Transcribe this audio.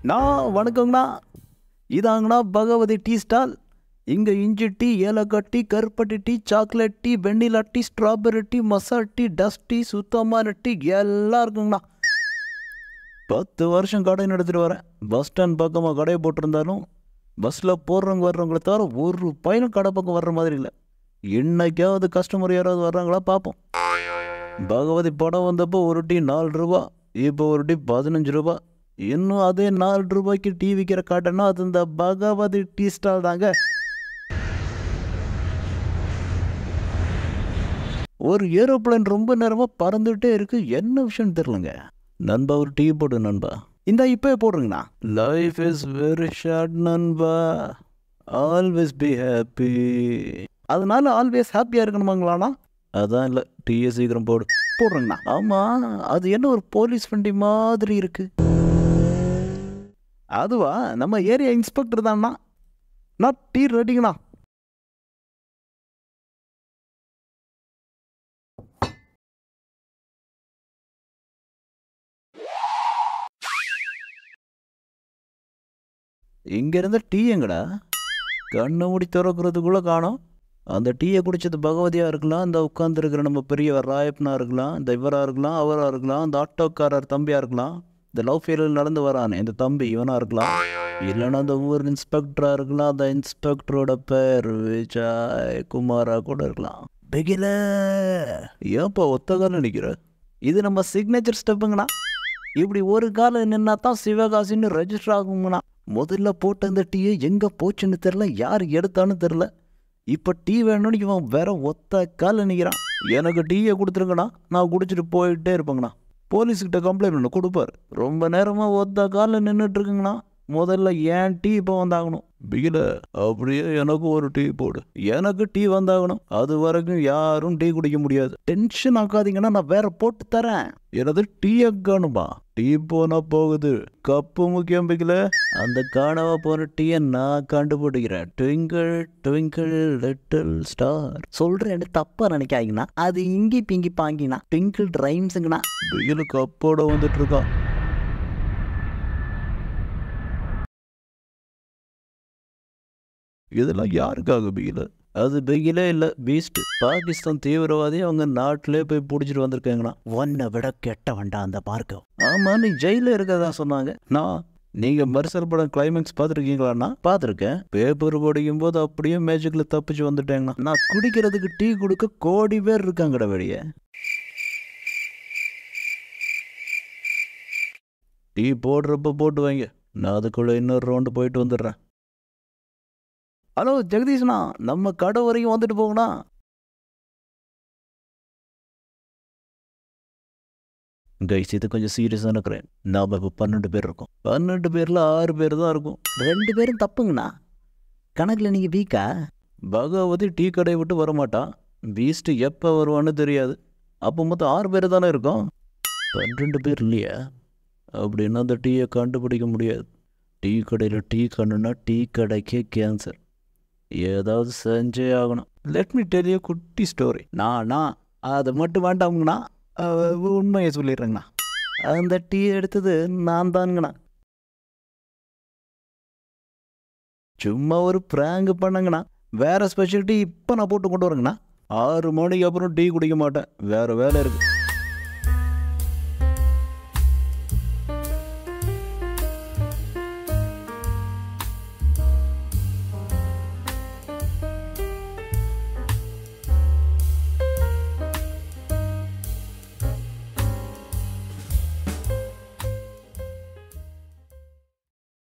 நான் வணக்கங்கண்ணா இதாங்கண்ணா பகவதி டீ ஸ்டால் இங்கே இஞ்சி டீ ஏலக்காய் டீ கருப்பட்டி tea chocolate tea vanilla tea strawberry tea மசால் டீ டஸ்ட் டீ சுத்தமான டீ எல்லாம் இருக்குங்கண்ணா பத்து வருஷம் கடை நடத்திட்டு வரேன் பஸ் ஸ்டாண்ட் பக்கமாக கடையை போட்டிருந்தாலும் பஸ்ஸில் போடுறவங்க வர்றவங்கள தவிர ஒரு பையனும் கடை பக்கம் வர்ற மாதிரி இல்லை இன்னைக்காவது கஸ்டமர் யாராவது வர்றாங்களா பார்ப்போம் பகவதி படம் வந்தப்போ ஒரு டீ நாலு ரூபா இப்போ ஒரு டீ பதினஞ்சு ரூபா இன்னும் அதே நாலு ரூபாய்க்கு டீ விற்கிற காட்டுன்னா அது இந்த பகவதி டீ ஸ்டால் தாங்க ஒரு ஏரோப்ளேன் ரொம்ப நேரமாக பறந்துகிட்டே இருக்கு என்ன விஷயம் தெரிலங்க நண்பா ஒரு டீ போடு நண்பா இந்த இப்போ போடுறீங்கண்ணா லைஃப் இஸ் வெரி ஷார்ட் நண்பா ஆல்வேஸ் பி ஹாப்பி அதனால ஆல்வேஸ் ஹாப்பியாக இருக்கணுமாங்களாண்ணா அதான் இல்லை டீயை சீக்கிரம் போடு போடுறேங்கண்ணா ஆமாம் அது என்ன ஒரு போலீஸ் வண்டி மாதிரி இருக்கு அதுவா நம்ம ஏரியா இன்ஸ்பெக்டர் தான்ண்ணா நான் டீ ரெடிங்கண்ணா இங்க இருந்த டீ எங்கடா கண்ணை மூடி திறக்கிறதுக்குள்ள காணோம் அந்த டீயை குடிச்சது பகவதியா இருக்கலாம் இந்த உட்காந்துருக்கிற நம்ம பெரியவர் ராயப்பனா இருக்கலாம் இந்த இவரா இருக்கலாம் அவரா இருக்கலாம் இந்த ஆட்டோக்காரர் தம்பியா இருக்கலாம் இந்த லவ் ஃபெயிலில் நடந்து வரானே இந்த தம்பி இவனா இருக்கலாம் இல்லைன்னா அந்த ஊர் இன்ஸ்பெக்டரா இருக்கலாம் அந்த இன்ஸ்பெக்டரோட பேர் விஜய் குமாரா கூட இருக்கலாம் பிகில ஏன்ப்பா ஒத்த காலம் நிற்கிற இது நம்ம சிக்னேச்சர் ஸ்டெப்புங்கண்ணா இப்படி ஒரு காலம் நின்னா தான் சிவகாசின்னு ரெஜிஸ்டர் ஆகுங்கண்ணா முதல்ல போட்ட இந்த டீயை எங்கே போச்சுன்னு தெரில யார் எடுத்தான்னு தெரில இப்போ டீ வேணும்னு இவன் வேற ஒத்த கால நிற்கிறான் எனக்கு டீயை கொடுத்துருங்கண்ணா நான் குடிச்சிட்டு போயிட்டே இருப்பேங்கண்ணா போலீஸ்கிட்ட கம்ப்ளைண்ட் ஒன்று கொடுப்பாரு ரொம்ப நேரமாக ஒத்த காலில் நின்றுட்டு இருக்குங்கண்ணா முதல்ல ஏன் டீ இப்போ வந்தாகணும் பிகில அப்படியே எனக்கு ஒரு டீ போடு எனக்கு டீ வந்தாகணும் அது வரைக்கும் யாரும் டீ குடிக்க முடியாது டென்ஷன் ஆக்காதீங்கன்னா நான் வேற போட்டு தரேன் எனது டீயை காணுமா டீ போனா போகுது கப்பு முக்கியம் பிகில அந்த காணாம போன டீயை நான் கண்டுபிடிக்கிறேன் ட்விங்கிள் ட்விங்கிள் லிட்டில் ஸ்டார் சொல்றேன் தப்பா நினைக்காதீங்கண்ணா அது இங்கி பிங்கி பாங்கினா ட்விங்கிள் ரைம்ஸுங்கண்ணா பிகில கப்போட வந்துட்டு இருக்கான் இதெல்லாம் யாருக்காக பிகில அது பிகிலே இல்லை பீஸ்ட் பாகிஸ்தான் தீவிரவாதி அவங்க நாட்டிலே போய் பிடிச்சிட்டு வந்திருக்காங்கண்ணா ஒன்னை விட கெட்ட வேண்டாம் அந்த மார்க்கம் ஆமா நீ ஜெயில இருக்கதா சொன்னாங்க நான் நீங்க மரிசல் படம் கிளைமேக்ஸ் பார்த்துருக்கீங்களாண்ணா பார்த்துருக்கேன் பேப்பர் படிக்கும் போது அப்படியே மேஜிக்ல தப்பிச்சு வந்துட்டேங்கண்ணா நான் குடிக்கிறதுக்கு டீ கொடுக்க கோடி பேர் இருக்காங்கடா வெளியே டீ போடுறப்ப போட்டு வைங்க நான் அதுக்குள்ள இன்னொரு ரவுண்டு போயிட்டு வந்துடுறேன் ஹலோ ஜெகதீஷ்ண்ணா நம்ம கடை வரைக்கும் வந்துட்டு போங்கண்ணா கைஸ் இது கொஞ்சம் சீரியஸான இருக்கிறேன் நாம் இப்போ பன்னெண்டு பேர் இருக்கோம் பன்னெண்டு பேரில் ஆறு பேர் தான் இருக்கும் ரெண்டு பேரும் தப்புங்கண்ணா கணக்கில் நீங்கள் வீக்கா பகவதி டீ கடை விட்டு வரமாட்டான் பீஸ்ட்டு எப்போ வருவான்னு தெரியாது அப்போ மொத்தம் ஆறு பேர் தானே இருக்கும் பன்னெண்டு பேர் இல்லையா அப்படின்னா அந்த டீயை கண்டுபிடிக்க முடியாது டீ கடையில் டீ கண்ணுனா டீ கடைக்கே கேன்சர் ஏதாவது செஞ்சே ஆகணும் லெட் மீ டெல் யூ குட்டி ஸ்டோரி நானா அது மட்டும் வேண்டாமுங்கண்ணா அஹ் உண்மையை சொல்லிடுறேங்கண்ணா அந்த டீ எடுத்தது நான் தானுங்கண்ணா சும்மா ஒரு ப்ராங்க் பண்ணுங்கண்ணா வேற ஸ்பெஷல் டீ இப்போ நான் போட்டு கொண்டு வரேங்கண்ணா ஆறு மணிக்கு அப்புறம் டீ குடிக்க மாட்டேன் வேற வேலை இருக்கு